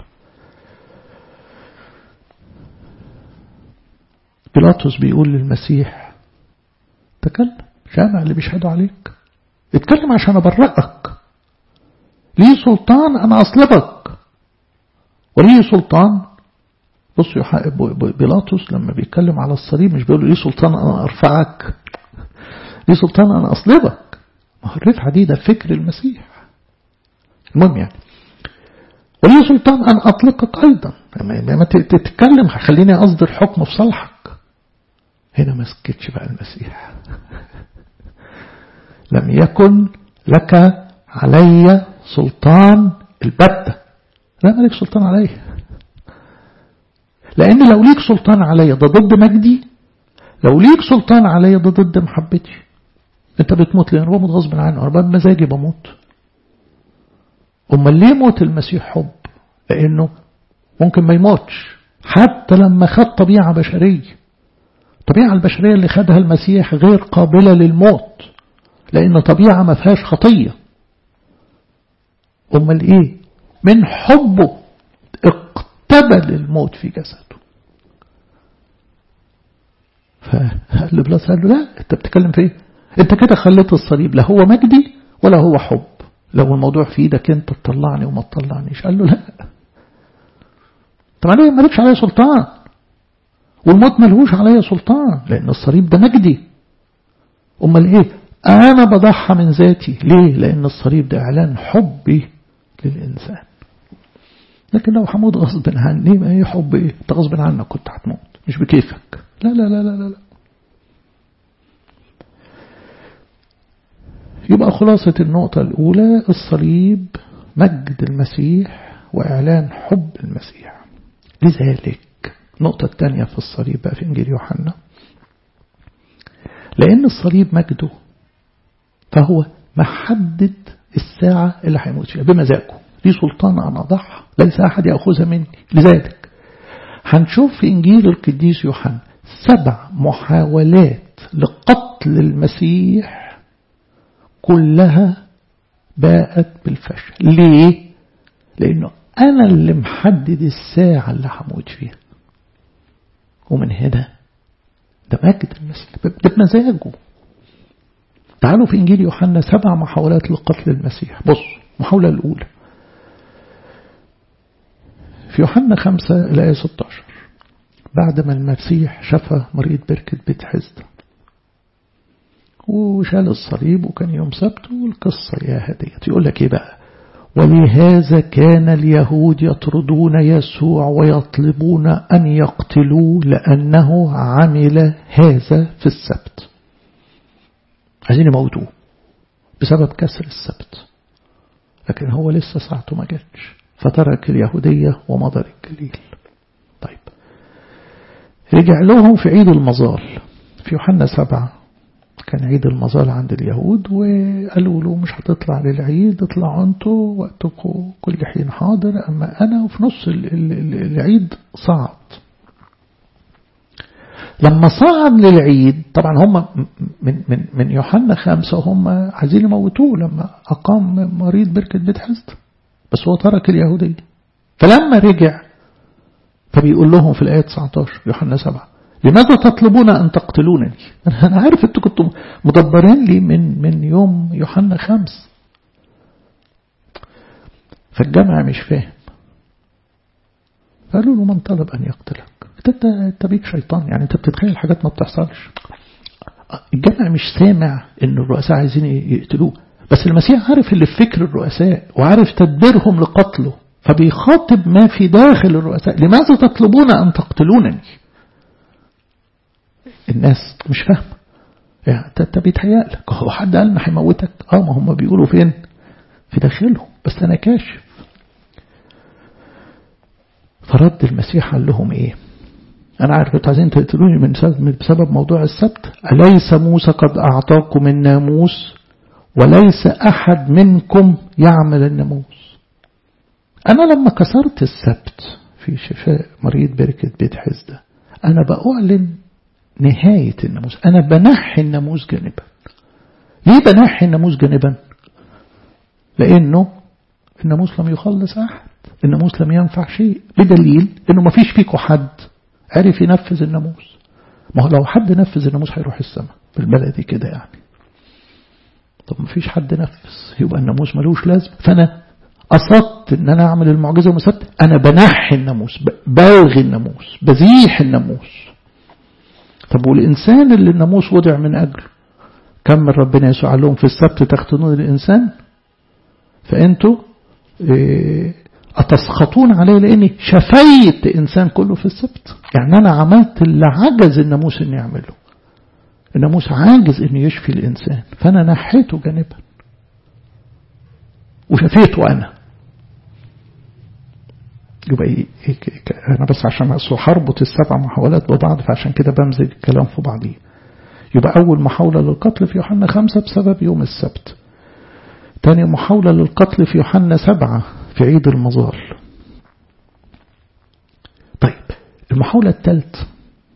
بيلاطس بيقول للمسيح تكلم جامع اللي بيشهدوا عليك اتكلم عشان أبرئك لي سلطان أنا أصلبك ولي سلطان بصوا بيلاطس لما بيتكلم على الصليب مش بيقول لي سلطان أنا أرفعك لي سلطان أنا أصلبك ما هو الرفعة دي ده فكر المسيح المهم يعني ولي سلطان أن أطلقك أيضا لما تتكلم هخليني أصدر حكم في صالحك هنا ما سكتش بقى المسيح لم يكن لك علي سلطان البتة لا مالك سلطان علي لأن لو ليك سلطان علي ده ضد مجدي لو ليك سلطان علي ده ضد محبتي انت بتموت ليه انا بموت غصب عني انا بمزاجي بموت امال ليه موت المسيح حب لأنه ممكن ما يموتش حتى لما خد طبيعة بشرية الطبيعة البشرية اللي خدها المسيح غير قابلة للموت لأن طبيعة ما فيهاش خطية أمال إيه من حبه اقتبل الموت في جسده فقال بلاس قال له لا انت بتتكلم في ايه انت كده خليت الصليب لا هو مجدي ولا هو حب لو الموضوع في ايدك انت تطلعني وما تطلعنيش قال له لا طب انا مالكش عليا سلطان والموت ملهوش عليا سلطان لان الصليب ده مجدي امال ايه انا بضحى من ذاتي ليه لان الصليب ده اعلان حبي للانسان لكن لو حمود غصب عني ما هي حب ايه انت غصب عنك كنت هتموت مش بكيفك لا لا لا لا لا يبقى خلاصة النقطة الأولى الصليب مجد المسيح وإعلان حب المسيح لذلك النقطة الثانية في الصليب بقى في إنجيل يوحنا لأن الصليب مجده فهو محدد الساعة اللي هيموت فيها بمزاجه ليه سلطان أن أضعها ليس أحد يأخذها مني لذلك هنشوف في إنجيل القديس يوحنا سبع محاولات لقتل المسيح كلها باءت بالفشل ليه؟ لأنه أنا اللي محدد الساعة اللي هموت فيها ومن هنا ده مجد المسيح ده بمزاجه تعالوا في إنجيل يوحنا سبع محاولات لقتل المسيح بص المحاولة الأولى في يوحنا خمسة الآية 16 بعد ما المسيح شفى مريض بركة بيت حزدة وشال الصليب وكان يوم سبت والقصة يا هدية يقول لك ايه بقى ولهذا كان اليهود يطردون يسوع ويطلبون أن يقتلوه لأنه عمل هذا في السبت عايزين يموتوه بسبب كسر السبت لكن هو لسه ساعته ما جاتش فترك اليهودية ومضى للجليل طيب رجع لهم في عيد المظال في يوحنا سبعة كان عيد المظال عند اليهود وقالوا له مش هتطلع للعيد اطلعوا انتوا وقتكم كل حين حاضر اما انا وفي نص العيد صعد لما صعد للعيد طبعا هم من من من يوحنا خمسة هم عايزين يموتوه لما أقام مريض بركة بيت حزد بس هو ترك اليهودية فلما رجع فبيقول لهم في الآية 19 يوحنا 7 لماذا تطلبون أن تقتلونني أنا عارف أنتوا كنتم مدبرين لي من من يوم يوحنا خمس فالجمع مش فاهم قالوا له من طلب أن يقتلك انت انت بيك شيطان يعني انت بتتخيل حاجات ما بتحصلش الجمع مش سامع ان الرؤساء عايزين يقتلوه بس المسيح عارف اللي في فكر الرؤساء وعارف تدبيرهم لقتله فبيخاطب ما في داخل الرؤساء لماذا تطلبون أن تقتلونني الناس مش فاهمة يعني انت بيتهيألك هو حد قال ما هيموتك اه ما هم بيقولوا فين في داخلهم بس انا كاشف فرد المسيح قال لهم ايه أنا عارف أنتوا عايزين تقتلوني من بسبب موضوع السبت أليس موسى قد أعطاكم الناموس وليس أحد منكم يعمل الناموس أنا لما كسرت السبت في شفاء مريض بركة بيت حزدة أنا بأعلن نهاية الناموس أنا بنحي الناموس جانبا ليه بنحي الناموس جانبا لأنه الناموس لم يخلص أحد الناموس لم ينفع شيء بدليل أنه ما فيش فيكم حد عرف ينفذ الناموس ما هو لو حد نفذ الناموس هيروح السماء بالبلدي كده يعني طب ما فيش حد نفذ يبقى الناموس ملوش لازم فأنا قصدت ان انا اعمل المعجزة ومسبت انا بنحي الناموس بلغي الناموس بزيح الناموس طب والإنسان اللي الناموس وضع من أجله كمل ربنا يسوع قال لهم في السبت تختنون الإنسان فأنتوا إيه أتسخطون عليه لأني شفيت إنسان كله في السبت يعني أنا عملت اللي عجز الناموس أن يعمله الناموس عاجز أن يشفي الإنسان فأنا نحيته جانبا وشفيته أنا يبقى إيه أنا بس عشان هربط السبع محاولات ببعض فعشان كده بمزج الكلام في بعضيه يبقى أول محاولة للقتل في يوحنا خمسة بسبب يوم السبت تاني محاولة للقتل في يوحنا سبعة في عيد المظال المحاولة الثالثة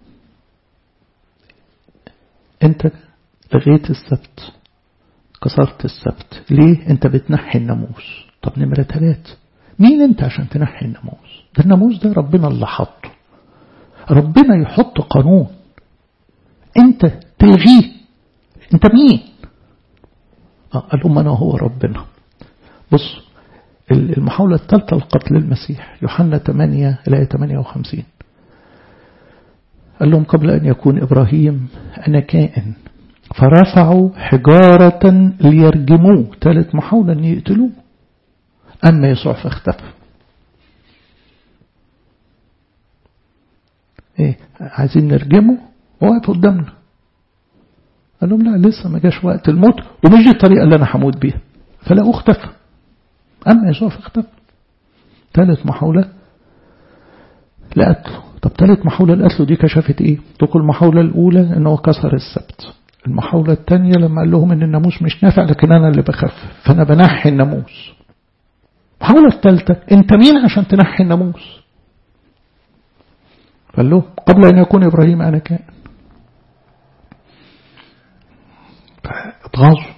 انت لغيت السبت كسرت السبت ليه انت بتنحي الناموس طب نمرة ثلاثة مين انت عشان تنحي الناموس ده الناموس ده ربنا اللي حطه ربنا يحط قانون انت تلغيه انت مين آه قال لهم انا هو ربنا بص المحاولة الثالثة لقتل المسيح يوحنا 8 إلى 58 قال لهم قبل أن يكون إبراهيم أنا كائن فرفعوا حجارة ليرجموه ثالث محاولة أن يقتلوه أما يسوع فاختفى إيه عايزين نرجمه وقف قدامنا قال لهم لا لسه ما جاش وقت الموت ومش دي الطريقة اللي أنا هموت بيها فلقوه اختفى أما يسوع فاختفى ثالث محاولة لقتله طب ثالث محاولة لقتله دي كشفت إيه تقول المحاولة الأولى أنه كسر السبت المحاولة الثانية لما قال لهم أن الناموس مش نافع لكن أنا اللي بخفف فأنا بنحي الناموس المحاولة الثالثة أنت مين عشان تنحي الناموس قال له قبل أن يكون إبراهيم أنا كائن اتغاظوا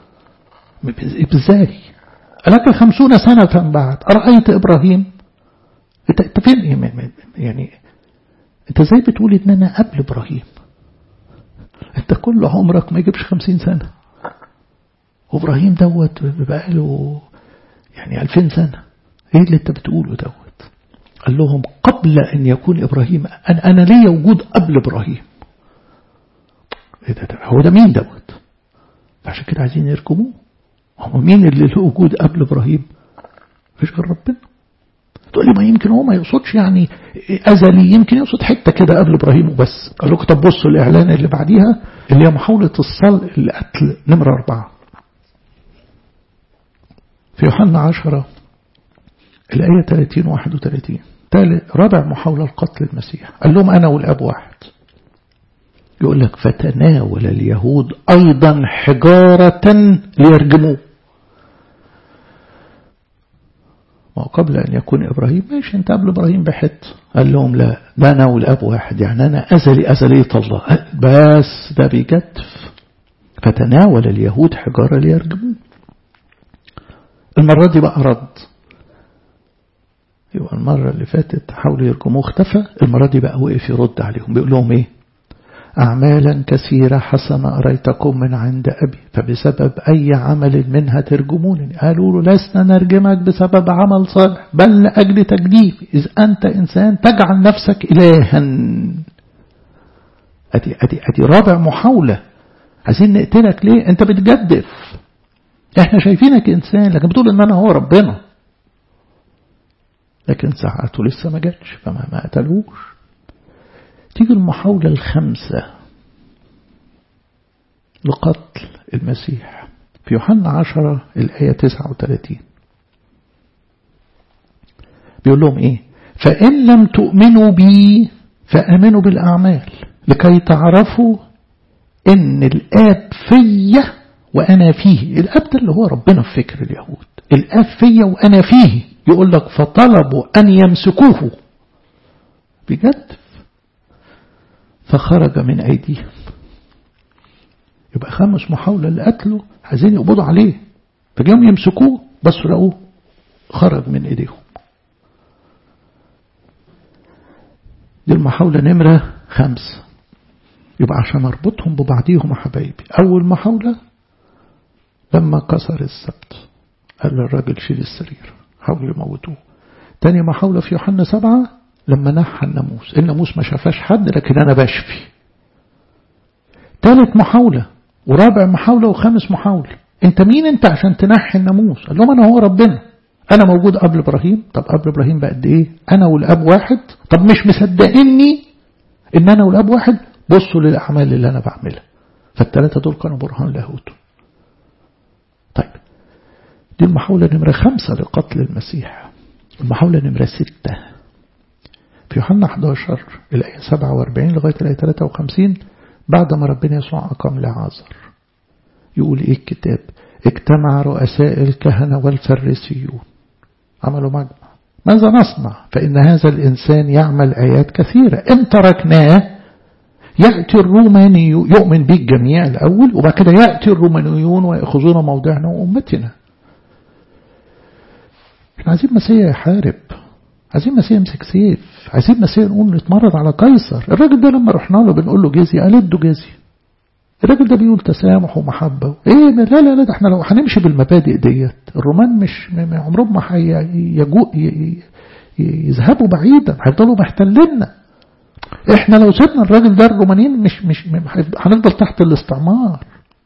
ازاي لك خمسون سنة بعد أرأيت إبراهيم انت فين يعني انت ازاي بتقول ان انا قبل ابراهيم انت كل عمرك ما يجيبش خمسين سنة وابراهيم دوت بقاله يعني ألفين سنة ايه اللي انت بتقوله دوت قال لهم قبل ان يكون ابراهيم انا, أنا ليا وجود قبل ابراهيم ايه ده, ده هو ده مين دوت عشان كده عايزين يركموه هو مين اللي له وجود قبل ابراهيم مفيش غير ربنا تقول لي ما يمكن هو ما يقصدش يعني أزلي يمكن يقصد حتة كده قبل إبراهيم وبس قال لكم طب بصوا الإعلان اللي بعديها اللي هي محاولة الصل القتل نمرة أربعة في يوحنا عشرة الآية 30 31 رابع محاولة لقتل المسيح قال لهم أنا والأب واحد يقول لك فتناول اليهود أيضا حجارة ليرجموه وقبل أن يكون إبراهيم ماشي أنت قبل إبراهيم بحت قال لهم لا ده أنا والأب واحد يعني أنا أزلي أزلية الله بس ده بيجدف فتناول اليهود حجارة ليرجموه المرة دي بقى رد يبقى المرة اللي فاتت حاولوا يرجموه اختفى المرة دي بقى وقف يرد عليهم بيقول لهم ايه أعمالا كثيرة حسنة أريتكم من عند أبي فبسبب أي عمل منها ترجمونني قالوا له لسنا نرجمك بسبب عمل صالح بل لأجل تجديف إذ أنت إنسان تجعل نفسك إلها أدي, أدي, أدي رابع محاولة عايزين نقتلك ليه أنت بتجدف احنا شايفينك إنسان لكن بتقول إن أنا هو ربنا لكن ساعته لسه ما جاتش فما ما قتلوش تيجي المحاولة الخامسة لقتل المسيح في يوحنا عشرة الآية 39 بيقول لهم إيه فإن لم تؤمنوا بي فآمنوا بالأعمال لكي تعرفوا إن الآب فيا وأنا فيه الآب ده اللي هو ربنا في فكر اليهود الآب فيا وأنا فيه يقول لك فطلبوا أن يمسكوه بجد فخرج من أيديهم يبقى خمس محاولة لقتله عايزين يقبضوا عليه فجاهم يمسكوه بس لقوه خرج من ايديهم دي المحاولة نمرة خمسة يبقى عشان اربطهم ببعضيهم يا حبايبي اول محاولة لما كسر السبت قال للراجل شيل السرير حاولوا يموتوه تاني محاولة في يوحنا سبعة لما نحى الناموس الناموس ما شافاش حد لكن أنا بشفي ثالث محاولة ورابع محاولة وخامس محاولة انت مين انت عشان تنحي الناموس قال لهم انا هو ربنا انا موجود قبل ابراهيم طب قبل ابراهيم بقد ايه انا والاب واحد طب مش مصدقيني ان انا والاب واحد بصوا للاعمال اللي انا بعملها فالثلاثة دول كانوا برهان لاهوته طيب دي المحاولة نمرة خمسة لقتل المسيح المحاولة نمرة ستة في يوحنا 11 الآية 47 لغاية الآية 53 بعد ما ربنا يسوع أقام لعازر يقول إيه الكتاب اجتمع رؤساء الكهنة والفريسيون عملوا مجمع ماذا نصنع فإن هذا الإنسان يعمل آيات كثيرة إن تركناه يأتي الروماني يؤمن به الجميع الأول وبعد كده يأتي الرومانيون ويأخذون موضعنا وأمتنا احنا عايزين مسيح يحارب عايزين مسيح يمسك سيف عايزين مسيح نقول نتمرد على قيصر الراجل ده لما رحنا له بنقول له جزي قال ادوا جزي الراجل ده بيقول تسامح ومحبة ايه لا لا لا ده احنا لو هنمشي بالمبادئ ديت الرومان مش عمرهم ما يجو يذهبوا بعيدا هيفضلوا محتليننا احنا لو سيبنا الراجل ده الرومانيين مش مش هنفضل تحت الاستعمار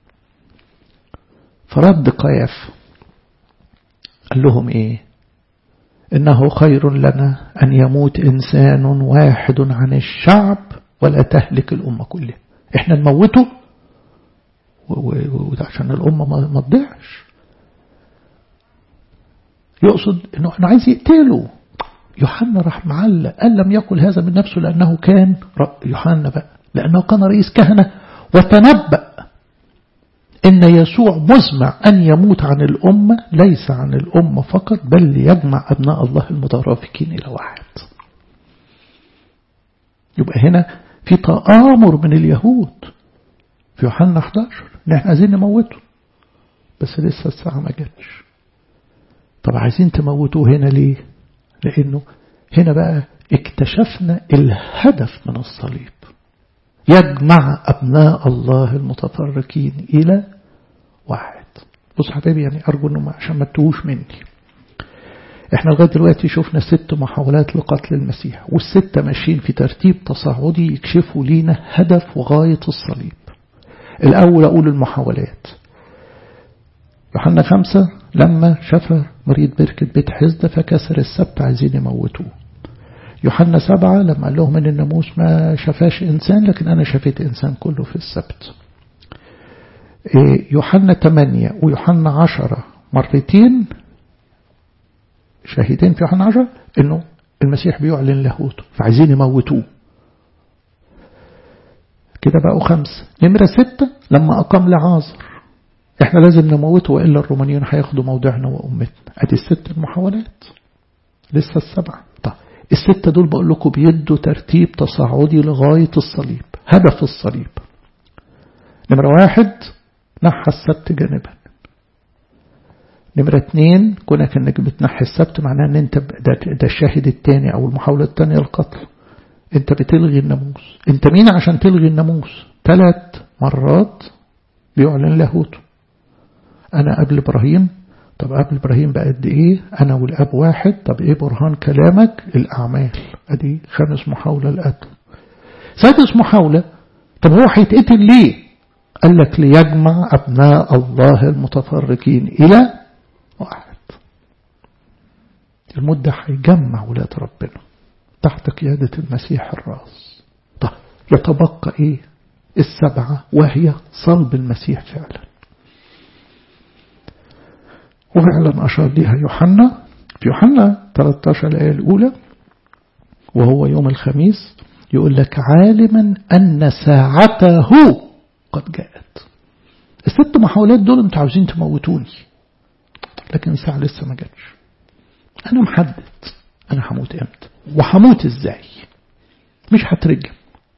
فرد قياف قال لهم ايه انه خير لنا ان يموت انسان واحد عن الشعب ولا تهلك الامه كلها احنا نموته عشان الامه ما تضيعش يقصد انه احنا عايز يقتله يوحنا راح معلق قال لم يقل هذا من نفسه لأنه كان يوحنا بقى لأنه كان رئيس كهنة وتنبأ إن يسوع مزمع أن يموت عن الأمة ليس عن الأمة فقط بل ليجمع أبناء الله المترافقين إلى واحد يبقى هنا في تآمر من اليهود في يوحنا 11 ان احنا عايزين نموته بس لسه الساعة ما جاتش طب عايزين تموتوه هنا ليه لأنه هنا بقى اكتشفنا الهدف من الصليب يجمع أبناء الله المتفرقين إلى واحد بص حبيبي يعني أرجو أنه عشان ما تتوهوش مني احنا لغاية دلوقتي شفنا ست محاولات لقتل المسيح والستة ماشيين في ترتيب تصاعدي يكشفوا لينا هدف وغاية الصليب الأول أقول المحاولات يوحنا خمسة لما شفى مريض بركة بيت حزدة فكسر السبت عايزين يموتوه يوحنا سبعة لما قال لهم ان الناموس ما شفاش انسان لكن انا شفيت انسان كله في السبت يوحنا ثمانية ويوحنا عشرة مرتين شاهدين في يوحنا عشرة انه المسيح بيعلن لاهوته فعايزين يموتوه كده بقوا خمسة نمرة ستة لما أقام لعازر احنا لازم نموته وإلا الرومانيين هياخدوا موضعنا وأمتنا ادي الست المحاولات لسه السبعة طب الستة دول بقول لكم بيدوا ترتيب تصاعدي لغاية الصليب هدف الصليب نمرة واحد نحى السبت جانبا نمرة اتنين كونك انك بتنحي السبت معناه ان انت ده, ده الشاهد التاني او المحاولة التانية القتل انت بتلغي الناموس انت مين عشان تلغي الناموس ثلاث مرات بيعلن لاهوته انا قبل ابراهيم طب قبل ابراهيم بقى قد ايه انا والاب واحد طب ايه برهان كلامك الاعمال ادي خامس محاولة القتل سادس محاولة طب هو هيتقتل ليه قال لك ليجمع ابناء الله المتفرقين الى واحد المدة هيجمع ولاد ربنا تحت قيادة المسيح الراس طب يتبقى ايه السبعة وهي صلب المسيح فعلا وفعلا أشار لها يوحنا في يوحنا 13 الآية الأولى وهو يوم الخميس يقول لك عالما أن ساعته قد جاءت الست محاولات دول انتوا عاوزين تموتوني لكن الساعة لسه ما جاتش أنا محدد أنا هموت إمتى وهموت إزاي مش هترجم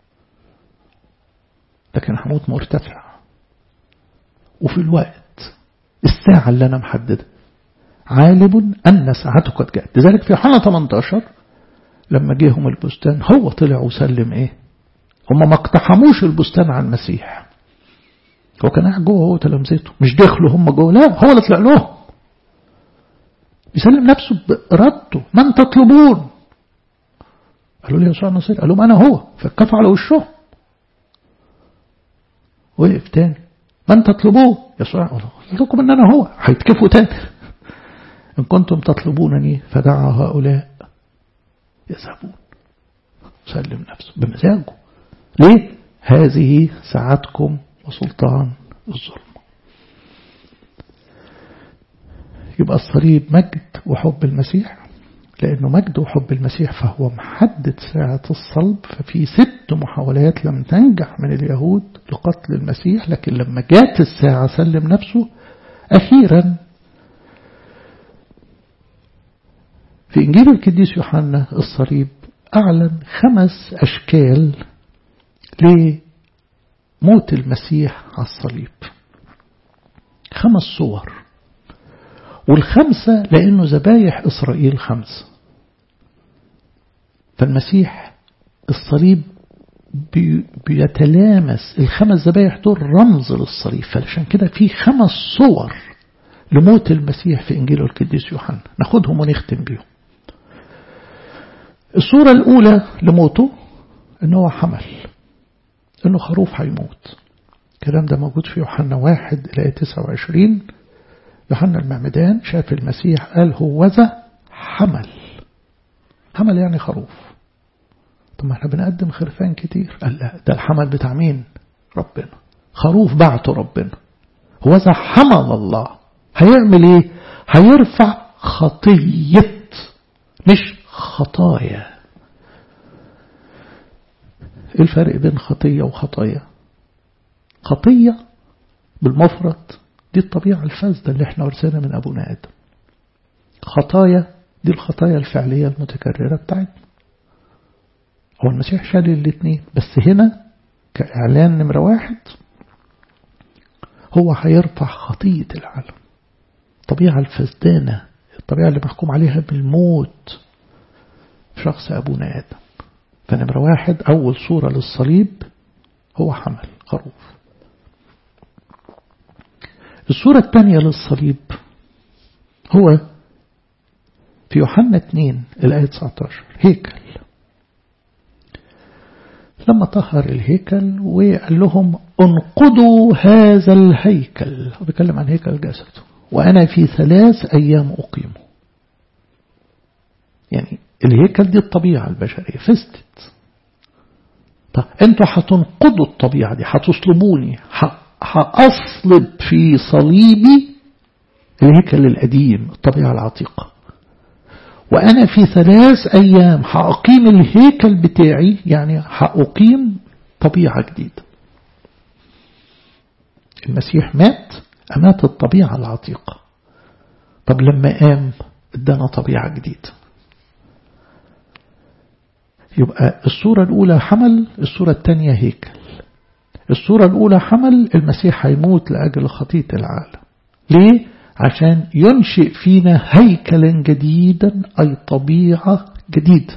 لكن هموت مرتفع وفي الوقت الساعة اللي أنا محددها عالم أن ساعته قد جاءت لذلك في يوحنا 18 لما جيهم البستان هو طلع وسلم إيه هم ما اقتحموش البستان على المسيح هو كان قاعد جوه هو تلامذته مش دخلوا هم جوه لا هو اللي طلع لهم يسلم نفسه بإرادته من تطلبون قالوا لي يسوع النصير قال لهم أنا هو فكفوا على وشهم وقف تاني من تطلبوه يسوع قال لكم ان انا هو هيتكفوا تاني ان كنتم تطلبونني فدعا هؤلاء يذهبون سلم نفسه بمزاجه ليه هذه ساعتكم وسلطان الظلم يبقى الصليب مجد وحب المسيح لأنه مجد وحب المسيح فهو محدد ساعة الصلب ففي ست محاولات لم تنجح من اليهود لقتل المسيح لكن لما جات الساعة سلم نفسه أخيرا في إنجيل القديس يوحنا الصليب أعلن خمس أشكال لموت المسيح على الصليب خمس صور والخمسة لأنه ذبايح إسرائيل خمسة فالمسيح الصليب بيتلامس الخمس ذبايح دول رمز للصليب فعشان كده في خمس صور لموت المسيح في إنجيل القديس يوحنا ناخدهم ونختم بيهم الصورة الأولى لموته إن هو حمل إنه خروف هيموت الكلام ده موجود في يوحنا واحد إلى 29 يوحنا المعمدان شاف المسيح قال هو ذا حمل حمل يعني خروف طب ما احنا بنقدم خرفان كتير قال لا ده الحمل بتاع مين ربنا خروف بعته ربنا هو ذا حمل الله هيعمل ايه هيرفع خطية مش خطايا ايه الفرق بين خطية وخطايا خطية بالمفرد دي الطبيعة الفاسدة اللي احنا ورثناها من أبونا آدم خطايا دي الخطايا الفعلية المتكررة بتاعتنا هو المسيح شال الاثنين بس هنا كإعلان نمرة واحد هو هيرفع خطية العالم الطبيعة الفسدانة الطبيعة اللي محكوم عليها بالموت في شخص أبونا آدم فنمرة واحد أول صورة للصليب هو حمل خروف الصورة الثانية للصليب هو في يوحنا 2 الآية 19 هيكل لما طهر الهيكل وقال لهم انقضوا هذا الهيكل هو بيتكلم عن هيكل جسده وأنا في ثلاث أيام أقيمه يعني الهيكل دي الطبيعة البشرية فستت طب انتوا هتنقضوا الطبيعة دي هتصلبوني هأصلب في صليبي الهيكل القديم الطبيعة العتيقة وأنا في ثلاث أيام هأقيم الهيكل بتاعي يعني هأقيم طبيعة جديدة المسيح مات أمات الطبيعة العتيقة طب لما قام ادانا طبيعة جديدة يبقى الصورة الأولى حمل الصورة الثانية هيكل الصورة الأولى حمل المسيح هيموت لأجل خطية العالم ليه؟ عشان ينشئ فينا هيكلا جديدا أي طبيعة جديدة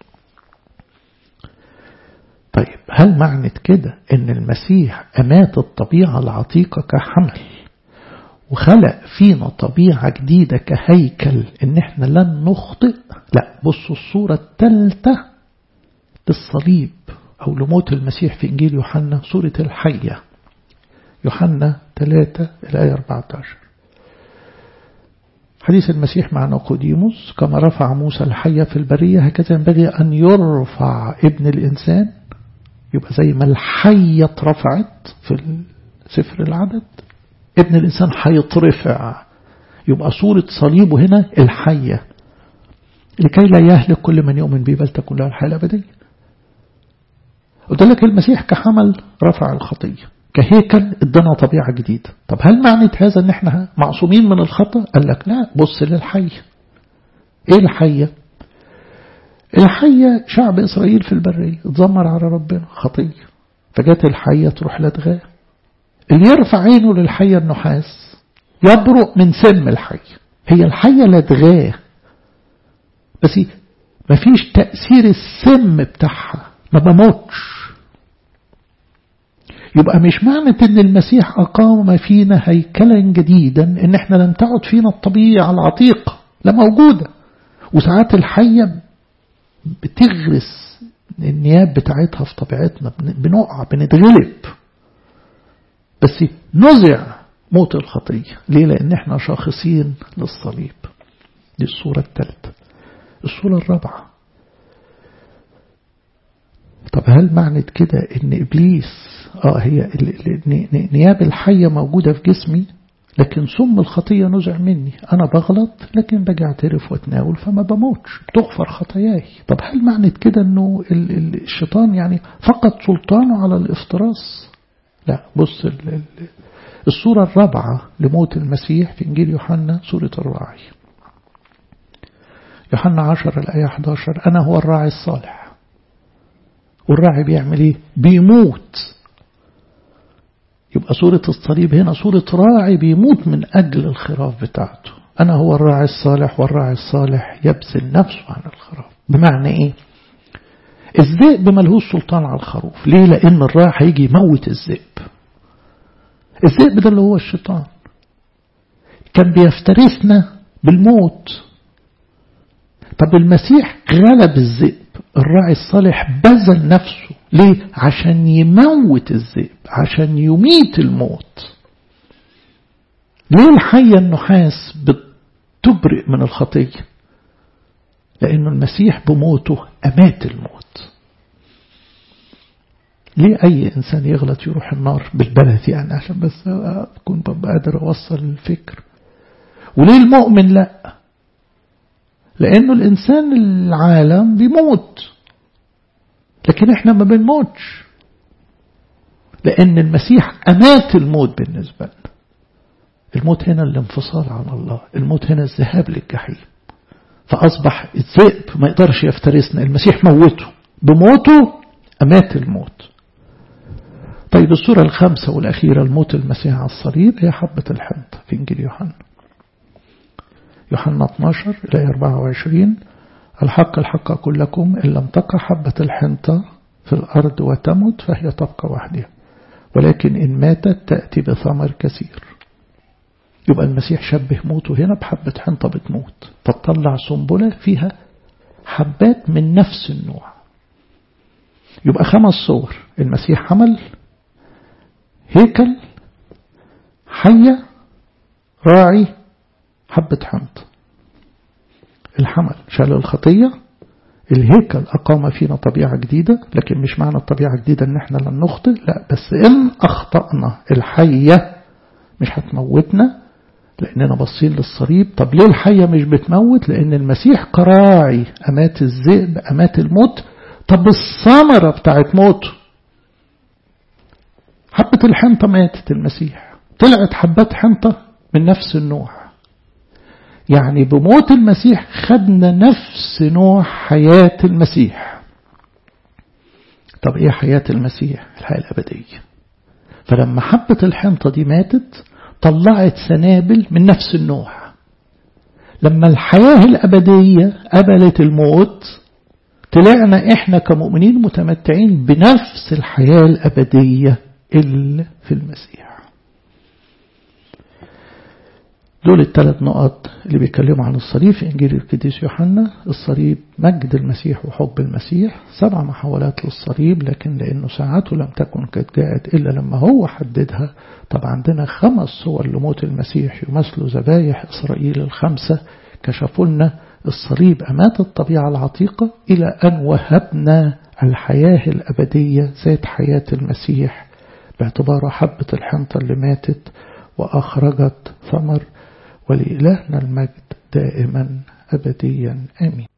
طيب هل معنى كده ان المسيح أمات الطبيعة العتيقة كحمل وخلق فينا طبيعة جديدة كهيكل ان احنا لن نخطئ لا بصوا الصورة الثالثة للصليب أو لموت المسيح في إنجيل يوحنا سورة الحية يوحنا 3 الآية 14 حديث المسيح مع نقوديموس كما رفع موسى الحية في البرية هكذا ينبغي أن يرفع ابن الإنسان يبقى زي ما الحية اترفعت في سفر العدد ابن الإنسان هيترفع يبقى صورة صليبه هنا الحية لكي لا يهلك كل من يؤمن به بل تكون له الحياة الأبدية قلت لك المسيح كحمل رفع الخطية كهيكل ادانا طبيعة جديدة طب هل معنى هذا ان احنا معصومين من الخطأ قال لك لا بص للحية ايه الحية الحية شعب إسرائيل في البرية اتذمر على ربنا خطية فجت الحية تروح لدغاه اللي يرفع عينه للحية النحاس يبرق من سم الحية هي الحية لدغاه بس مفيش تأثير السم بتاعها ما بموتش يبقى مش معنى ان المسيح أقام فينا هيكلا جديدا ان احنا لم تعد فينا الطبيعة العتيقة لا موجودة وساعات الحية بتغرس النياب بتاعتها في طبيعتنا بنقع بنتغلب بس نزع موت الخطية ليه لأن احنا شاخصين للصليب دي الصورة الثالثة الصورة الرابعة طب هل معنى كده ان ابليس اه هي نياب الحية موجودة في جسمي لكن سم الخطية نزع مني أنا بغلط لكن باجي أعترف وأتناول فما بموتش تغفر خطاياي طب هل معنى كده أنه الشيطان يعني فقد سلطانه على الافتراس لا بص الصورة الرابعة لموت المسيح في إنجيل يوحنا سورة الراعي يوحنا 10 الآية 11 أنا هو الراعي الصالح والراعي بيعمل إيه بيموت يبقى صورة الصليب هنا صورة راعي بيموت من أجل الخراف بتاعته أنا هو الراعي الصالح والراعي الصالح يبذل نفسه عن الخراف بمعنى إيه الذئب ملهوش سلطان على الخروف ليه لأن الراعي هيجي يموت الذئب الذئب ده اللي هو الشيطان كان بيفترسنا بالموت طب المسيح غلب الذئب الراعي الصالح بذل نفسه ليه عشان يموت الذئب عشان يميت الموت ليه الحية النحاس بتبرئ من الخطية لأنه المسيح بموته أمات الموت ليه أي إنسان يغلط يروح النار بالبلد يعني عشان بس أكون ببقى قادر أوصل الفكر وليه المؤمن لا لأنه الإنسان العالم بيموت لكن احنا ما بنموتش لأن المسيح أمات الموت بالنسبة لنا الموت هنا الانفصال عن الله الموت هنا الذهاب للجحيم فأصبح الذئب ما يقدرش يفترسنا المسيح موته بموته أمات الموت طيب الصورة الخامسة والأخيرة الموت المسيح على الصليب هي حبة الحنطة في إنجيل يوحنا يوحنا 12 إلى 24 الحق الحق أقول لكم إن لم تقع حبة الحنطة في الأرض وتمت فهي تبقى وحدها ولكن إن ماتت تأتي بثمر كثير يبقى المسيح شبه موته هنا بحبة حنطة بتموت فتطلع سنبلة فيها حبات من نفس النوع يبقى خمس صور المسيح حمل هيكل حية راعي حبة حنطة الحمل شال الخطية الهيكل أقام فينا طبيعة جديدة لكن مش معنى الطبيعة جديدة ان احنا لن نخطئ لا بس ان أخطأنا الحية مش هتموتنا لأننا باصين للصليب طب ليه الحية مش بتموت لأن المسيح كراعي أمات الذئب أمات الموت طب الثمرة بتاعت موته حبة الحنطة ماتت المسيح طلعت حبات حنطة من نفس النوع يعني بموت المسيح خدنا نفس نوع حياة المسيح طب ايه حياة المسيح الحياة الأبدية فلما حبة الحنطة دي ماتت طلعت سنابل من نفس النوع لما الحياة الأبدية قبلت الموت طلعنا احنا كمؤمنين متمتعين بنفس الحياة الأبدية اللي في المسيح دول الثلاث نقط اللي بيتكلموا عن الصليب في إنجيل القديس يوحنا الصليب مجد المسيح وحب المسيح سبع محاولات للصليب لكن لأنه ساعته لم تكن قد جاءت إلا لما هو حددها طب عندنا خمس صور لموت المسيح يمثلوا ذبايح إسرائيل الخمسة كشفوا لنا الصليب أمات الطبيعة العتيقة إلى أن وهبنا الحياة الأبدية ذات حياة المسيح باعتباره حبة الحنطة اللي ماتت وأخرجت ثمر ولإلهنا المجد دائما أبديا آمين